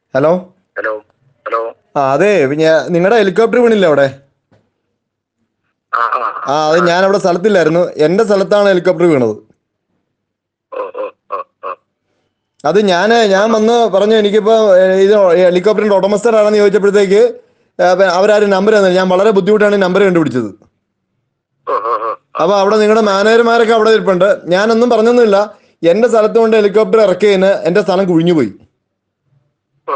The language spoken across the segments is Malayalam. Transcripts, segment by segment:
ഹലോ ഹലോ ഹലോ ആ അതെ ഞാൻ നിങ്ങളുടെ ഹെലികോപ്റ്റർ വീണില്ലേ അവിടെ ആ ആ ആ അത് ഞാൻ അവിടെ സ്ഥലത്തില്ലായിരുന്നു എൻ്റെ സ്ഥലത്താണ് ഹെലികോപ്റ്റർ വീണത് ഓ ഓ ഓ ഓ അത് ഞാൻ ഞാൻ വന്ന് പറഞ്ഞു എനിക്കിപ്പോൾ ഇത് ഹെലികോപ്റ്ററിൻ്റെ ഉടമസ്ഥർ ആണെന്ന് ചോദിച്ചപ്പോഴത്തേക്ക് ആ, പ- അവരാരും നമ്പർ തന്നില്ല ഞാൻ വളരെ ബുദ്ധിമുട്ടാണ് നമ്പർ കണ്ടുപിടിച്ചത് ഓ ഓ ഓ അപ്പോൾ അവിടെ നിങ്ങളുടെ മാനേജർമാരൊക്കെ അവിടെ ഇരിപ്പുണ്ട് ഞാനൊന്നും പറഞ്ഞൊന്നുമില്ല എൻ്റെ സ്ഥലത്ത് കൊണ്ട് ഹെലികോപ്റ്റർ ഇറക്കിയതിന് എൻ്റെ സ്ഥലം കുഴിഞ്ഞു പോയി ഓ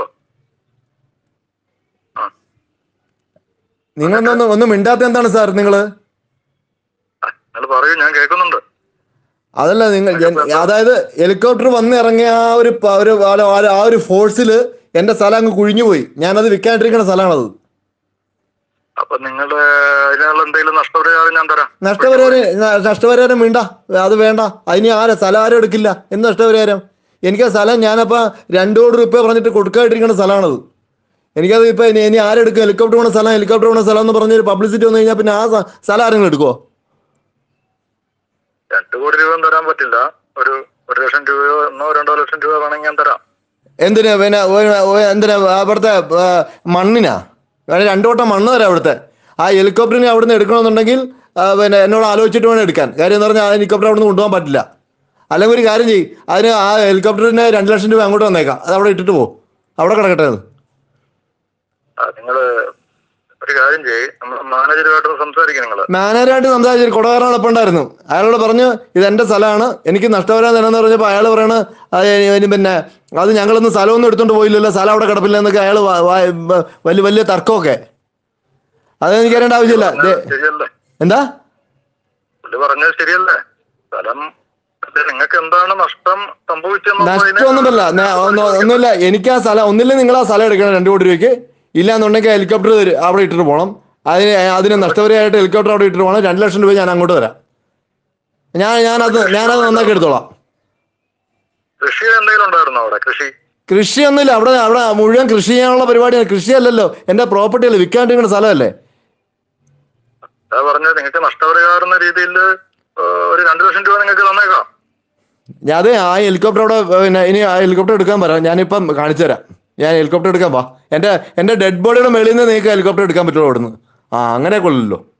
ആ നിങ്ങളൊന്നും ഒന്നും മിണ്ടാത്ത എന്താണ് സാർ നിങ്ങൾ നിങ്ങൾ പറയൂ ഞാൻ കേൾക്കുന്നുണ്ട് അതല്ല നിങ്ങൾ ഞാൻ- അതായത് ഹെലികോപ്റ്റർ വന്ന് ഇറങ്ങിയ ആ ഒരു പ- ഒരു ആ- ആ- ആ ഒരു ഫോഴ്സിൽ എൻ്റെ സ്ഥലം അങ്ങ് കുഴിഞ്ഞു പോയി ഞാനത് വിൽക്കാണ്ടിരിക്കുന്ന സ്ഥലമാണത് അപ്പൊ നിങ്ങളുടെ അതിനുള്ള എന്തെങ്കിലും നഷ്ടപരിഹാരം ഞാൻ തരാം നഷ്ടപരിഹാരം ന- നഷ്ടപരിഹാരം വേണ്ട അത് വേണ്ട അതിന് ആരാ സ്ഥലം ആരും എടുക്കില്ല എന്ത് നഷ്ടപരിഹാരം എനിക്ക് ആ സ്ഥലം ഞാനപ്പോൾ രണ്ടു കോടി രൂപ പറഞ്ഞിട്ട് കൊടുക്കാതിരിക്കുന്ന സ്ഥലമാണത് എനിക്കത് ഇപ്പം ഇനി ഇനി ആരെടുക്കും ഹെലികോപ്റ്റർ പോണ സ്ഥലം ഹെലികോപ്റ്റർ പോണ സ്ഥലം എന്ന് പറഞ്ഞൊരു പബ്ലിസിറ്റി വന്നു കഴിഞ്ഞാൽ പിന്നെ ആ സ- സ്ഥലം ആരെങ്കിലും എടുക്കുമോ രണ്ടു കോടി രൂപ തരാൻ പറ്റില്ല ഒരു ഒരു ലക്ഷം രൂപയോ ഒന്നോ രണ്ടോ ലക്ഷം രൂപ വേണമെങ്കിൽ ഞാൻ തരാം എന്തിനാ പിന്നെ ഒ- ഒ- എന്തിനാ അവിടുത്തെ ആ, മണ്ണിനാ വേണേ രണ്ടു വട്ടം മണ്ണ് തരാം അവിടുത്തെ ആ ഹെലികോപ്റ്ററിനെ അവിടുന്ന് എടുക്കണമെന്നുണ്ടെങ്കിൽ ആ, പിന്നെ എന്നോട് ആലോചിച്ചിട്ട് വേണം എടുക്കാൻ കാര്യം എന്ന് പറഞ്ഞാൽ ആ ഹെലികോപ്റ്റർ അവിടുന്ന് കൊണ്ടുപോകാൻ പറ്റില്ല അല്ലെങ്കിൽ ഒരു കാര്യം ചെയ്യും അതിന് ആ ഹെലികോപ്റ്ററിന് രണ്ട് ലക്ഷം രൂപ അങ്ങോട്ട് വന്നേക്കാം അത് അവിടെ ഇട്ടിട്ട് പോകും അവിടെ കിടക്കട്ടെ അത് ആ നിങ്ങള് ഒരു കാര്യം ചെയ്യ് നമ്മൾ മാനേജറുമായിട്ട് സംസാരിക്കും നിങ്ങള് മാനേജറായിട്ട് സംസാരിച്ചു കൊടകാരൻ എളുപ്പമുണ്ടായിരുന്നു അയാളോട് പറഞ്ഞു ഇത് എൻ്റെ സ്ഥലമാണ് എനിക്ക് നഷ്ടപരിഹാരം തരാമെന്ന് പറഞ്ഞപ്പോൾ അയാൾ പറയണ അത് ഇനി പിന്നെ അത് ഞങ്ങളൊന്നും സ്ഥലമൊന്നും എടുത്തോണ്ട് പോയില്ലല്ലോ സ്ഥലം അവിടെ കിടപ്പില്ല എന്നൊക്കെ അയാൾ വലിയ വലിയ തർക്കമൊക്കെ അത് എനിക്ക് അറിയേണ്ട ആവശ്യമില്ല ദേ, ശരിയല്ലേ എന്താ പുള്ളി പറഞ്ഞത് ശരിയല്ലേ സ്ഥലം നിങ്ങൾക്ക് എന്താണ് നഷ്ടം സംഭവിച്ചെന്നുള്ളതിന് നഷ്ടമൊന്നുമല്ല ഞാൻ ഒന്നും- ഒന്നുമില്ല എനിക്ക് ആ സ്ഥലം ഒന്നില്ലെങ്കിൽ നിങ്ങൾ ആ സ്ഥലം എടുക്കണം രണ്ട് കോടി രൂപയ്ക്ക് ഇല്ല എന്നുണ്ടെങ്കിൽ ഹെലികോപ്റ്റർ തരും അവിടെ ഇട്ടിട്ട് പോകണം അതിന് അതിന് നഷ്ടപരിയായിട്ട് ഹെലികോപ്റ്റർ അവിടെ ഇട്ടിട്ട് പോകണം രണ്ട് ലക്ഷം രൂപ ഞാൻ അങ്ങോട്ട് തരാം ഞാൻ ഞാനത് ഞാനത് നന്നാക്കി എടുത്തോളാം കൃഷി എന്തെങ്കിലും ഉണ്ടായിരുന്നോ അവിടെ കൃഷി കൃഷിയൊന്നുമില്ല അവിടെ അവിടെ മുഴുവൻ കൃഷി ചെയ്യാനുള്ള പരിപാടിയാണ് കൃഷിയല്ലല്ലോ എൻ്റെ പ്രോപ്പർട്ടി അല്ലേ വിൽക്കാണ്ടിരിക്കുന്ന സ്ഥലമല്ലേ അതാ പറഞ്ഞത് നിങ്ങൾക്ക് നഷ്ടപരിഹാരം എന്ന രീതിയിൽ ഒരു രണ്ടു ലക്ഷം രൂപ നിങ്ങൾക്ക് തന്നേക്കാം ഞാൻ അതെ ആ ഹെലികോപ്റ്റർ അവിടെ പിന്നെ ഇനി ആ ഹെലികോപ്റ്റർ എടുക്കാൻ പറയാം ഞാനിപ്പം കാണിച്ചു തരാം ഞാൻ ഹെലികോപ്റ്റർ എടുക്കാൻ വാ എൻ്റെ എൻ്റെ ഡെഡ് ബോഡിയുടെ മേളിൽ നിന്ന് നിങ്ങൾക്ക് ഹെലികോപ്റ്റർ എടുക്കാൻ പറ്റുള്ളൂ അവിടുന്ന് ആ അങ്ങനെ കൊള്ളില്ലല്ലോ